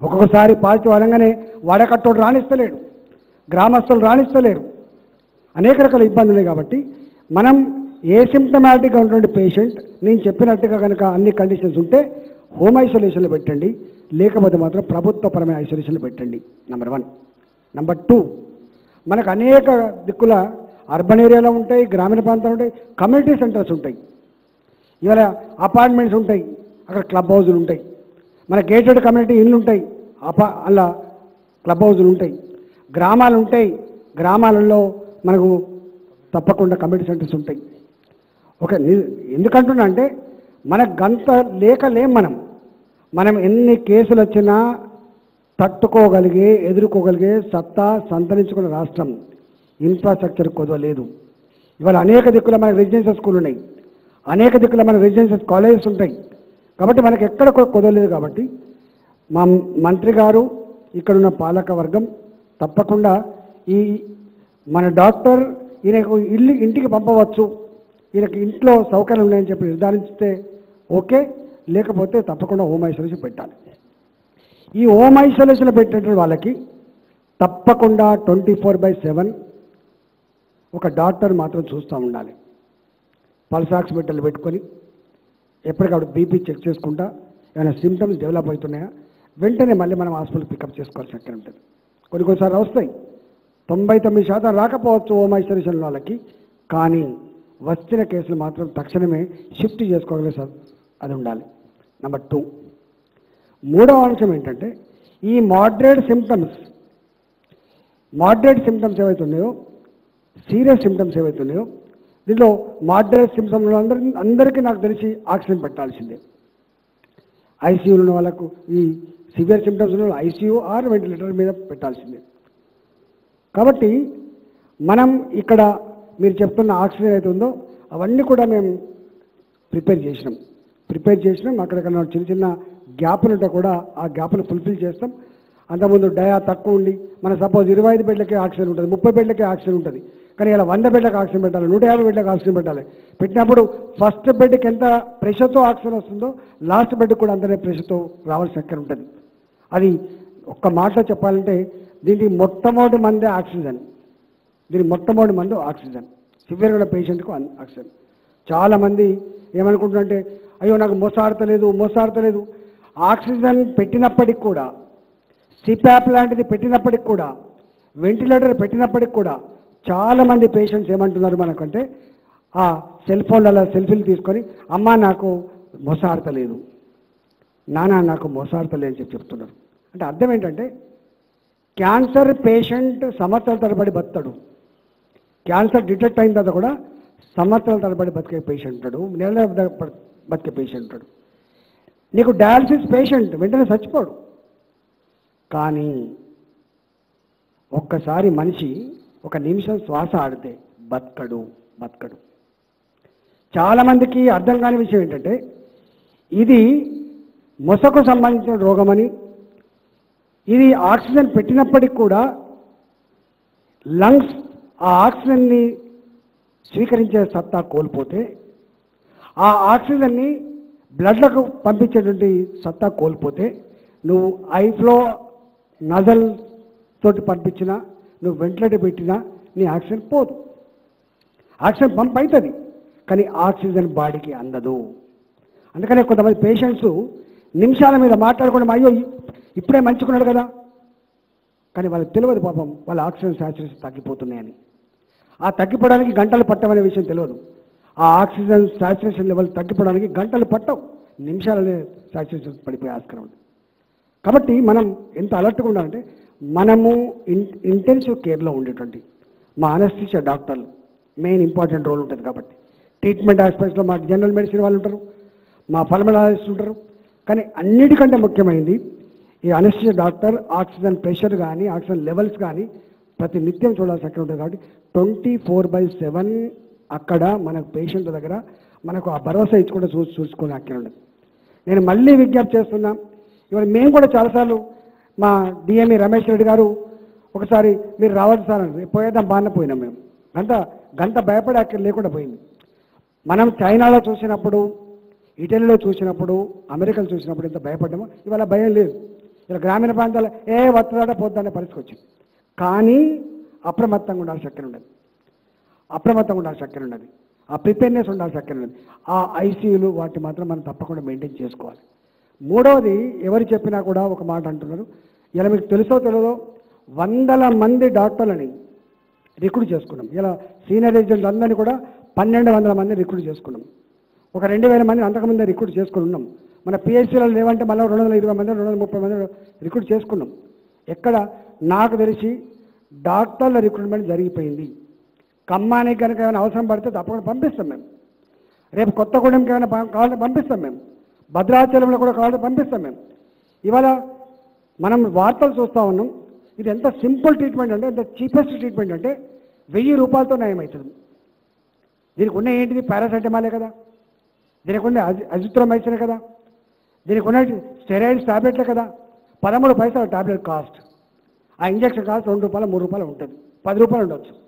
ఒక్కొక్కసారి పాజిటివ్ అనగానే వాడకట్టోడు రాణిస్తలేడు గ్రామస్తులు రాణిస్తలేరు అనేక రకాల ఇబ్బందులు ఉన్నాయి కాబట్టి మనం ఏ సిమ్టమాటిక్గా ఉన్నటువంటి పేషెంట్ నేను చెప్పినట్టుగా కనుక అన్ని కండిషన్స్ ఉంటే హోమ్ ఐసోలేషన్లో పెట్టండి లేకపోతే మాత్రం ప్రభుత్వపరమైన ఐసోలేషన్లో పెట్టండి నెంబర్ వన్ నెంబర్ టూ మనకు అనేక దిక్కుల అర్బన్ ఏరియాలో ఉంటాయి గ్రామీణ ప్రాంతాలు ఉంటాయి కమ్యూనిటీ సెంటర్స్ ఉంటాయి ఇవాళ అపార్ట్మెంట్స్ ఉంటాయి అక్కడ క్లబ్ హౌజులు ఉంటాయి మన గేటెడ్ కమ్యూనిటీ ఇల్లు ఉంటాయి అపా అలా క్లబ్ హౌజులు ఉంటాయి గ్రామాలు ఉంటాయి గ్రామాలలో మనకు తప్పకుండా కమ్యూనిటీ సెంటర్స్ ఉంటాయి ఒక ని- ఎందుకంటున్నా అంటే మనకు గంత లేక లేం మనం మనం ఎన్ని కేసులు వచ్చినా తట్టుకోగలిగే ఎదుర్కోగలిగే సత్తా సంతరించుకున్న రాష్ట్రం ఇన్ఫ్రాస్ట్రక్చర్ కొదవలేదు ఇవాళ అనేక దిక్కుల మన రెసిడెన్షియల్ స్కూల్ ఉన్నాయి అనేక దిక్కుల మన రెసిడెన్షియల్ కాలేజెస్ ఉంటాయి కాబట్టి మనకి ఎక్కడ కూడా కుదరలేదు కాబట్టి మా మంత్రి గారు ఇక్కడున్న పాలక వర్గం తప్పకుండా ఈ మన డాక్టర్ ఈయనకు ఇల్లు ఇంటికి పంపవచ్చు ఈయనకి ఇంట్లో సౌకర్యం ఉన్నాయని చెప్పి నిర్ధారిస్తే ఓకే లేకపోతే తప్పకుండా హోమ్ ఐసోలేషన్ పెట్టాలి ఈ హోమ్ ఐసోలేషన్ పెట్టినటువంటి వాళ్ళకి తప్పకుండా ట్వంటీ ఫోర్ బై సెవెన్ ఒక డాక్టర్ మాత్రం చూస్తూ ఉండాలి పల్స్ ఆక్సిమీటర్లు పెట్టుకొని ఎప్పటికప్పుడు బీపీ చెక్ చేసుకుంటా ఏమైనా సిమ్టమ్స్ డెవలప్ అవుతున్నాయా వెంటనే మళ్ళీ మనం హాస్పిటల్ పికప్ చేసుకోవాల్సి అక్కడ ఉంటుంది కొన్ని కొన్నిసార్లు వస్తాయి తొంభై తొమ్మిది శాతం రాకపోవచ్చు హోమ్ ఐసోలేషన్ వాళ్ళకి కానీ వచ్చిన కేసులు మాత్రం తక్షణమే షిఫ్ట్ చేసుకోగలిగే స- అది ఉండాలి నెంబర్ టూ మూడవ అంశం ఏంటంటే ఈ మోడరేట్ సిమ్టమ్స్ మోడరేట్ సిమ్టమ్స్ ఏవైతున్నాయో సీరియస్ సిమ్టమ్స్ ఏవైతున్నాయో దీంట్లో మోడరేట్ సిమ్టమ్స్ అందరి అందరికీ నాకు తెలిసి ఆక్సిజన్ పెట్టాల్సిందే ఐసీయూలో ఉన్న వాళ్ళకు ఈ సివియర్ సిమ్టమ్స్ ఉన్న వాళ్ళు ఐసీయూ ఆర్ వెంటిలేటర్ మీద పెట్టాల్సిందే కాబట్టి మనం ఇక్కడ మీరు చెప్తున్న ఆక్సిజన్ అయితే ఉందో అవన్నీ కూడా మేము ప్రిపేర్ చేసినాం ప్రిపేర్ చేసినాం అక్కడక్కడ చిన్న చిన్న గ్యాపులు ఉంటే కూడా ఆ గ్యాప్ను ఫుల్ఫిల్ చేస్తాం అంతకుముందు డయా తక్కువ ఉండి మన సపోజ్ ఇరవై ఐదు బెడ్లకే ఆక్సిజన్ ఉంటుంది ముప్పై బెడ్లకే ఆక్సిజన్ ఉంటుంది కానీ ఇలా వంద బెడ్లకు ఆక్సిజన్ పెట్టాలి నూట యాభై బెడ్లకు ఆక్సిజన్ పెట్టాలి పెట్టినప్పుడు ఫస్ట్ బెడ్కి ఎంత ప్రెషర్తో ఆక్సిజన్ వస్తుందో లాస్ట్ బెడ్కి కూడా అంతనే ప్రెషర్తో రావాల్సిన ఎక్కడ ఉంటుంది అది ఒక్క మాటలో చెప్పాలంటే దీనికి మొట్టమొదటి మందే ఆక్సిజన్ దీని మొట్టమొదటి మందు ఆక్సిజన్ సివియర్గా ఉన్న పేషెంట్కు అన్- ఆక్సిజన్ చాలామంది ఏమనుకుంటున్నారంటే అయ్యో నాకు మోసాడతలేదు మోసాడతలేదు ఆక్సిజన్ పెట్టినప్పటికి కూడా సిపాప్ లాంటిది పెట్టినప్పటికి కూడా వెంటిలేటర్ పెట్టినప్పటికి కూడా చాలామంది పేషెంట్స్ ఏమంటున్నారు మనకంటే ఆ సెల్ ఫోన్లలో సెల్ఫీలు తీసుకొని అమ్మ నాకు మోసాడతలేదు నానా నాకు మోసాడతలేదు అని చెప్పి చెప్తున్నారు అంటే అర్థం ఏంటంటే క్యాన్సర్ పేషెంట్ సంవత్సరాల తరబడి బతాడు క్యాన్సర్ డిటెక్ట్ అయిన తర్వాత కూడా సంవత్సరాల తరబడి బతికే పేషెంట్ ఉంటాడు నెల తరబడి బతికే పేషెంట్ ఉంటాడు నీకు డయాలసిస్ పేషెంట్ వెంటనే చచ్చిపోడు కానీ ఒక్కసారి మనిషి ఒక నిమిషం శ్వాస ఆడితే బతకడు బతకడు చాలామందికి అర్థం కాని విషయం ఏంటంటే ఇది మొసకు సంబంధించిన రోగమని ఇది ఆక్సిజన్ పెట్టినప్పటికి కూడా లంగ్స్ ఆ ఆక్సిజన్ని స్వీకరించే సత్తా కోల్పోతే ఆ ఆక్సిజన్ని బ్లడ్లకు పంపించేటువంటి సత్తా కోల్పోతే నువ్వు ఐఫ్లో నజల్ తోటి పంపించినా నువ్వు వెంటిలేటర్ పెట్టినా నీ ఆక్సిజన్ పోదు ఆక్సిజన్ పంప్ అవుతుంది కానీ ఆక్సిజన్ బాడీకి అందదు అందుకనే కొంతమంది పేషెంట్స్ నిమిషాల మీద మాట్లాడుకోవడం అయ్యో ఇప్పుడే మంచుకున్నాడు కదా కానీ వాళ్ళకి తెలియదు పాపం వాళ్ళ ఆక్సిజన్ సాచురేషన్ తగ్గిపోతున్నాయని ఆ తగ్గిపోవడానికి గంటలు పట్టమనే విషయం తెలియదు ఆ ఆక్సిజన్ సాచురేషన్ లెవెల్ తగ్గిపోవడానికి గంటలు పట్టవు నిమిషాలనే సాచురేషన్ పడిపోయే ఆస్కారం ఉంది కాబట్టి మనం ఎంత అలర్ట్గా ఉండాలంటే మనము ఇన్ ఇంటెన్సివ్ కేర్లో ఉండేటువంటి మా అనస్థిషియా డాక్టర్లు మెయిన్ ఇంపార్టెంట్ రోల్ ఉంటుంది కాబట్టి ట్రీట్మెంట్ ఆస్పెక్ట్స్లో మా జనరల్ మెడిసిన్ వాళ్ళు ఉంటారు మా పల్మనాలజిస్ట్ ఉంటారు కానీ అన్నిటికంటే ముఖ్యమైనది ఈ అనస్థిషియా డాక్టర్ ఆక్సిజన్ ప్రెషర్ కానీ ఆక్సిజన్ లెవెల్స్ కానీ ప్రతి నిత్యం చూడాల్సి అక్కడ ఉంటుంది కాబట్టి ట్వంటీ ఫోర్ బై సెవెన్ అక్కడ మన పేషెంట్ దగ్గర మనకు ఆ భరోసా ఇచ్చుకుంటూ చూ చూసుకునే అక్కడ ఉండదు నేను మళ్ళీ విజ్ఞప్తి చేస్తున్నా ఇవాళ మేము కూడా చాలాసార్లు మా డిఎంఈ రమేష్ రెడ్డి గారు ఒకసారి మీరు రావాలి సార్ అని పోయేద్దాం బాగానే పోయినాం మేము గంట గంట భయపడి అక్కడ లేకుండా పోయింది మనం చైనాలో చూసినప్పుడు ఇటలీలో చూసినప్పుడు అమెరికాలో చూసినప్పుడు ఎంత భయపడ్డామో ఇవాళ భయం లేదు ఇలా గ్రామీణ ప్రాంతాల్లో ఏ వస్తుందట పోద్దనే పరిస్థితి వచ్చింది కానీ అప్రమత్తంగా ఉండాల్సిన శక్తి ఉండదు అప్రమత్తంగా ఉండాల్సిన శక్తి ఉన్నది ఆ ప్రిపేర్నెస్ ఉండాల్సిన శక్తి ఉన్నది ఆ ఐసీయూలు వాటి మాత్రం మనం తప్పకుండా మెయింటైన్ చేసుకోవాలి మూడవది ఎవరు చెప్పినా కూడా ఒక మాట అంటున్నారు ఇలా మీకు తెలుసో తెలియదో వందల మంది డాక్టర్లని రిక్రూట్ చేసుకున్నాం ఇలా సీనియర్ ఏజెంట్స్ అందరినీ కూడా పన్నెండు వందల మంది రిక్రూట్ చేసుకున్నాం ఒక రెండు వేల మంది అంతకుముందే రిక్రూట్ చేసుకుని ఉన్నాం మన పిహెచ్సీలో లేవంటే మళ్ళీ రెండు వందల ఇరవై మంది రెండు వందల ముప్పై మంది రిక్రూట్ చేసుకున్నాం ఎక్కడ నాకు తెలిసి డాక్టర్ల రిక్రూట్మెంట్ జరిగిపోయింది ఖమ్మానికి కనుక ఏమైనా అవసరం పడితే తప్పకుండా పంపిస్తాం మేము రేపు కొత్తగూడెంకి ఏమైనా పం- కావాలంటే పంపిస్తాం మేము భద్రాచలంలో కూడా కావాలంటే పంపిస్తాం మేము ఇవాళ మనం వార్తలు చూస్తూ ఉన్నాం ఇది ఎంత సింపుల్ ట్రీట్మెంట్ అంటే ఎంత చీపెస్ట్ ట్రీట్మెంట్ అంటే వెయ్యి రూపాయలతో నయం అవుతుంది దీనికి ఉన్న ఏంటిది పారాసెటమాలే కదా దీనికి ఉన్న అజి అజిత్రోమైసినే కదా దీనికి ఉన్న స్టెరాయిడ్స్ టాబ్లెట్లే కదా పదమూడు పైసలు టాబ్లెట్ కాస్ట్ ఆ ఇంజక్షన్ కాస్ట్ రెండు రూపాయలు మూడు రూపాయలు ఉంటుంది పది రూపాయలు ఉండొచ్చు